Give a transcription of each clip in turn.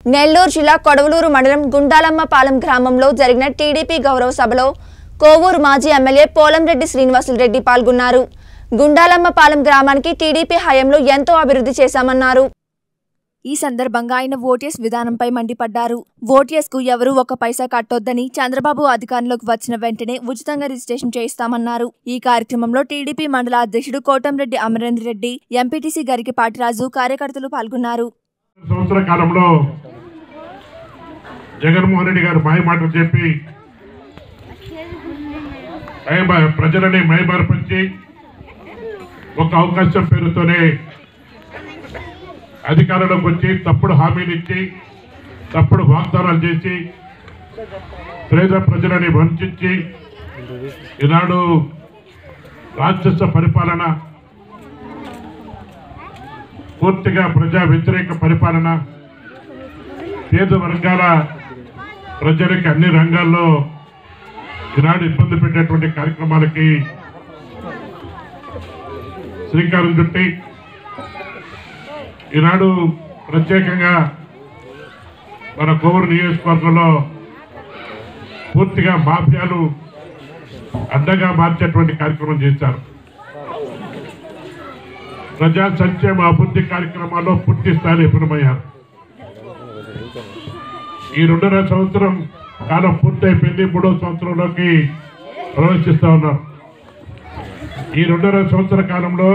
నెల్లూరు జిల్లా కొడవలూరు మండలం గుండాలమ్మపాలెం గ్రామంలో జరిగిన టీడీపీ గౌరవ సభలో కోవూరు మాజీ ఎమ్మెల్యే పోలంరెడ్డి శ్రీనివాసులు రెడ్డి పాల్గొన్నారు గుండాలమ్మపాలెం గ్రామానికి టీడీపీ హయాంలో ఎంతో అభివృద్ధి చేశామన్నారు ఈ సందర్భంగా ఆయన ఓటీఎస్ విధానంపై మండిపడ్డారు ఓటీఎస్ కు ఎవరూ ఒక పైసా కట్టొద్దని చంద్రబాబు అధికారంలోకి వచ్చిన వెంటనే ఉచితంగా రిజిస్ట్రేషన్ చేయిస్తామన్నారు ఈ కార్యక్రమంలో టీడీపీ మండల అధ్యక్షుడు కోటంరెడ్డి అమరేంద్ర రెడ్డి ఎంపీటీసీ గరికి పాటిరాజు కార్యకర్తలు పాల్గొన్నారు సంవత్సర కాలంలో జగన్మోహన్ రెడ్డి గారు మాయ మాటలు చెప్పి మయమ- ప్రజలని మైమరపించి ఒక అవకాశం పేరుతోనే అధికారంలోకి వచ్చి తప్పుడు హామీలు ఇచ్చి తప్పుడు వాగ్దానాలు చేసి పేద ప్రజలని వంచి ఈనాడు రాక్షస పరిపాలన పూర్తిగా ప్రజా వ్యతిరేక పరిపాలన పేద వర్గాల ప్రజలకి అన్ని రంగాల్లో ఈనాడు ఇబ్బంది పెట్టేటువంటి కార్యక్రమాలకి శ్రీకారం చుట్టి ఈనాడు ప్రత్యేకంగా మన కోవూరు నియోజకవర్గంలో పూర్తిగా మాఫియాలు అడ్డగా మార్చేటువంటి కార్యక్రమం చేశారు ప్రజా సంక్షేమ అభివృద్ధి కార్యక్రమాల్లో పూర్తి స్థాయిలో విఫలమయ్యారు ఈ రెండున్నర సంవత్సరం కాలం పూర్తయిపోయింది మూడో సంవత్సరంలోకి ప్రవేశిస్తా ఉన్నారు ఈ రెండున్నర సంవత్సర కాలంలో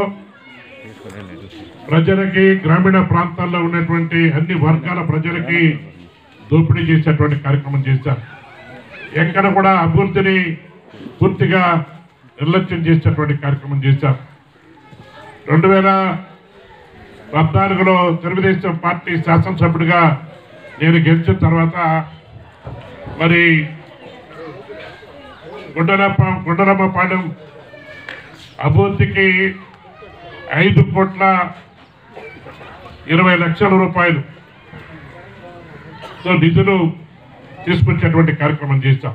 ప్రజలకి గ్రామీణ ప్రాంతాల్లో ఉన్నటువంటి అన్ని వర్గాల ప్రజలకి దోపిడీ చేసేటువంటి కార్యక్రమం చేశారు ఎక్కడ కూడా అభివృద్ధిని పూర్తిగా నిర్లక్ష్యం చేసేటువంటి కార్యక్రమం చేశారు రెండు వేల పద్నాలుగులో తెలుగుదేశం పార్టీ శాసనసభ్యుడిగా నేను గెలిచిన తర్వాత మరి గుండలప్ప గుండలమ్మపాలెం అభివృద్ధికి ఐదు కోట్ల ఇరవై లక్షల రూపాయలు తో నిధులు తీసుకొచ్చేటువంటి కార్యక్రమం చేశాం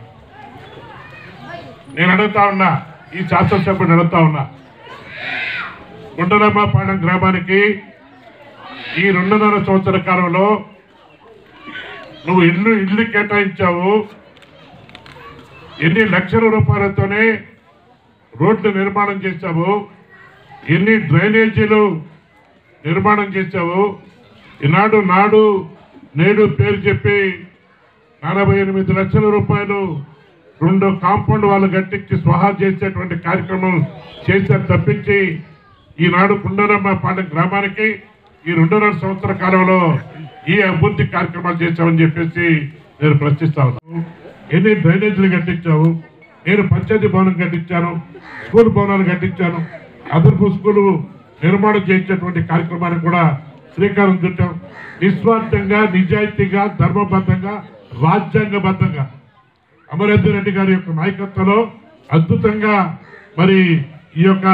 నేను అడుగుతా ఉన్నా ఈ శాసనసభ్యుడు అడుగుతా ఉన్నా గుండలమ్మపాలెం గ్రామానికి ఈ రెండున్నర సంవత్సర కాలంలో నువ్వు ఇల్లు ఇల్లు కేటాయించావు ఎన్ని లక్షల రూపాయలతోనే రోడ్లు నిర్మాణం చేశావు ఎన్ని డ్రైనేజీలు నిర్మాణం చేశావు ఈనాడు నాడు నేడు పేరు చెప్పి నలభై ఎనిమిది లక్షల రూపాయలు రెండు కాంపౌండ్ వాళ్ళు కట్టించి స్వహా చేసేటువంటి కార్యక్రమం చేశారు తప్పించి ఈనాడు కుండరమ్మ పాలెం గ్రామానికి ఈ రెండున్నర సంవత్సర కాలంలో ఈ అభివృద్ధి కార్యక్రమాలు చేశామని చెప్పేసి నేను ప్రశ్నిస్తా ఉన్నాను ఎన్ని డ్రైనేజీలు కట్టించావు నేను పంచాయతీ భవనం కట్టించాను స్కూల్ భవనాలు కట్టించాను అదర్పు స్కూలు నిర్మాణం చేయించేటువంటి కార్యక్రమానికి కూడా శ్రీకారం చుట్టాం నిస్వార్థంగా నిజాయితీగా ధర్మబద్ధంగా రాజ్యాంగబద్ధంగా అమరేంద్ర రెడ్డి గారి యొక్క నాయకత్వంలో అద్భుతంగా మరి ఈ యొక్క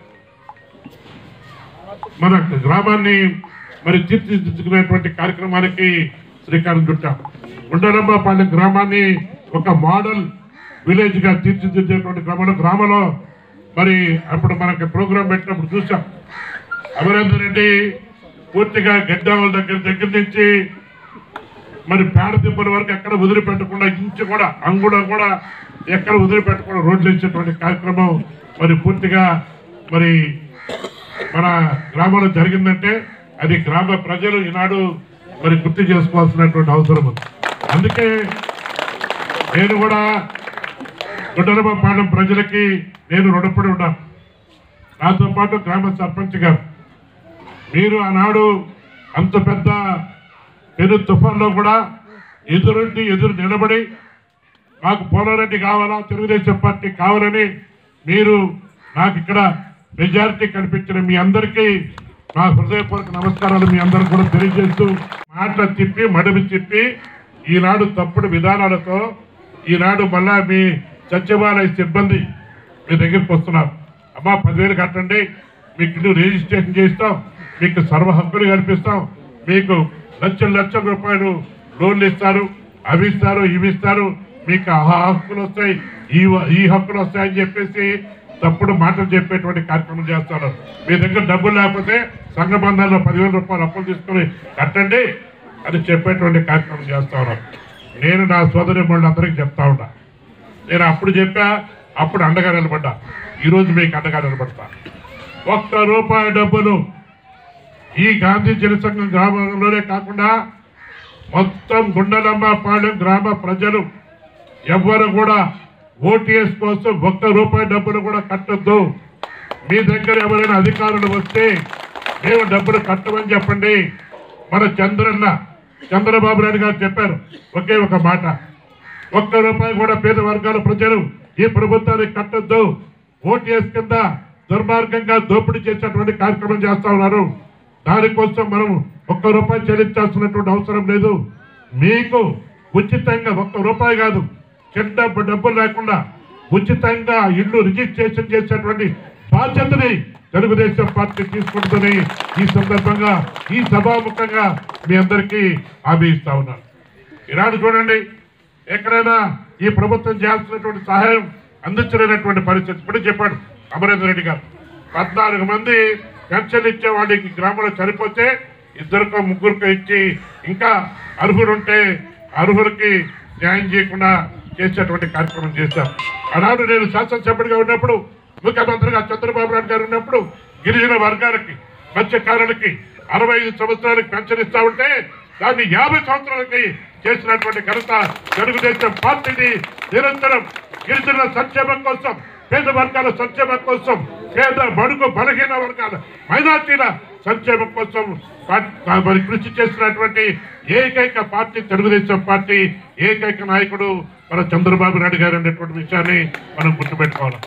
మన గ్రామాన్ని మరి తీర్చిదిద్దుకునేటువంటి కార్యక్రమానికి శ్రీకారం చుట్టాం ఉండరంబపాలెం గ్రామాన్ని ఒక మోడల్ విలేజ్ గా తీర్చిదిద్దేటువంటి క్రమంలో గ్రామంలో మరి అప్పుడు మనకి ప్రోగ్రాం పెట్టినప్పుడు చూసాం అమరేందర్ రెడ్డి పూర్తిగా గడ్డావుల దగ్గర దగ్గర నుంచి మరి పేడ దిబ్బల వరకు ఎక్కడ వదిలిపెట్టకుండా ఇంచు కూడా అంగుడ కూడా ఎక్కడ వదిలిపెట్టకుండా రోడ్లు ఇచ్చేటువంటి కార్యక్రమం మరి పూర్తిగా మరి మన గ్రామంలో జరిగిందంటే అది గ్రామ ప్రజలు ఈనాడు మరి గుర్తు చేసుకోవాల్సినటువంటి అవసరం ఉంది అందుకే నేను కూడా గుడ్డలపాలెం ప్రజలకి నేను రుణపడి ఉన్నాను నాతో పాటు గ్రామ సర్పంచ్ గారు మీరు ఆనాడు అంత పెద్ద పెను తుఫాన్లో కూడా ఎదురుండి ఎదురు నిలబడి మాకు పోలారెడ్డి కావాలా తెలుగుదేశం పార్టీ కావాలని మీరు నాకు ఇక్కడ మెజారిటీ కనిపించిన మీ అందరికీ నా హృదయపూర్వక నమస్కారాలు మీ అందరూ కూడా తెలియజేస్తూ మాటలు తిప్పి మడిమి తిప్పి ఈనాడు తప్పుడు విధానాలతో ఈనాడు మళ్ళా మీ సచివాలయ సిబ్బంది మీ దగ్గరికి వస్తున్నారు అమ్మా పదివేలు కట్టండి మీకు ఇల్లు రిజిస్ట్రేషన్ చేస్తాం మీకు సర్వ హక్కులు కల్పిస్తాం మీకు లక్షల లక్షల రూపాయలు లోన్లు ఇస్తారు అవి ఇస్తారు ఇవి ఇస్తారు మీకు ఆ హక్కులు వస్తాయి ఈ ఈ హక్కులు వస్తాయని చెప్పేసి తప్పుడు మాటలు చెప్పేటువంటి కార్యక్రమం చేస్తారు మీ దగ్గర డబ్బులు లేకపోతే సంఘ బంధాల్లో పదివేల రూపాయలు అప్పులు తీసుకొని కట్టండి అని చెప్పేటువంటి కార్యక్రమం చేస్తా ఉన్నాను నేను నా సోదరి అందరికీ చెప్తా ఉన్నా నేను అప్పుడు చెప్పా అప్పుడు అండగా నిలబడ్డా ఈరోజు మీకు అండగా నిలబడతా ఒక్క రూపాయి డబ్బులు ఈ గాంధీ జనసంఘం గ్రామంలోనే కాకుండా మొత్తం గుండెలమ్మ పాలెం గ్రామ ప్రజలు ఎవ్వరు కూడా ఓటీఎస్ కోసం ఒక్క రూపాయి డబ్బులు కూడా కట్టొద్దు మీ దగ్గర ఎవరైనా అధికారులు వస్తే మేము డబ్బులు కట్టమని చెప్పండి మన చంద్రన్న చంద్రబాబు నాయుడు గారు చెప్పారు ఒకే ఒక మాట ఒక్క రూపాయి కూడా పేద వర్గాల ప్రజలు ఈ ప్రభుత్వానికి కట్టొద్దు ఓటీఎస్ కింద దుర్మార్గంగా దోపిడీ చేసేటువంటి కార్యక్రమం చేస్తా ఉన్నారు దానికోసం మనం ఒక్క రూపాయి చెల్లించాల్సినటువంటి అవసరం లేదు మీకు ఉచితంగా ఒక్క రూపాయి కాదు చిన్న డబ్బులు లేకుండా ఉచితంగా ఇల్లు రిజిస్ట్రేషన్ చేసేటువంటి బాధ్యతని తెలుగుదేశం పార్టీ తీసుకుంటుందని ఈ సందర్భంగా ఈ సభాముఖంగా మీ అందరికీ హామీ ఇస్తా ఉన్నాను ఈనాడు చూడండి ఎక్కడైనా ఈ ప్రభుత్వం చేయాల్సినటువంటి సహాయం అందించలేనటువంటి పరిస్థితి ఇప్పుడు చెప్పాడు అమరేంద్ర రెడ్డి గారు పద్నాలుగు మంది పెన్షన్ ఇచ్చే వాళ్ళకి గ్రామంలో చనిపోతే ఇద్దరికో ముగ్గురికో ఇచ్చి ఇంకా అర్హులుంటే అర్హులకి న్యాయం చేయకుండా చేసేటువంటి కార్యక్రమం చేశాం ఆనాడు నేను శాసనసభ్యుడిగా ఉన్నప్పుడు ముఖ్యమంత్రిగా చంద్రబాబు నాయుడు గారు ఉన్నప్పుడు గిరిజన వర్గాలకి మత్స్యకారులకి అరవై ఐదు సంవత్సరాలకు పెన్షన్ ఇస్తా ఉంటే దాన్ని యాభై సంవత్సరాలకి చేసినటువంటి ఘనత తెలుగుదేశం పార్టీని నిరంతరం గిరిజనుల సంక్షేమం కోసం పేద వర్గాల సంక్షేమం కోసం పేద బడుగు బలహీన వర్గాల మైనార్టీల సంక్షేమం కోసం పా- మరి కృషి చేసినటువంటి ఏకైక పార్టీ తెలుగుదేశం పార్టీ ఏకైక నాయకుడు మన చంద్రబాబు నాయుడు గారు అనేటువంటి విషయాన్ని మనం గుర్తుపెట్టుకోవాలి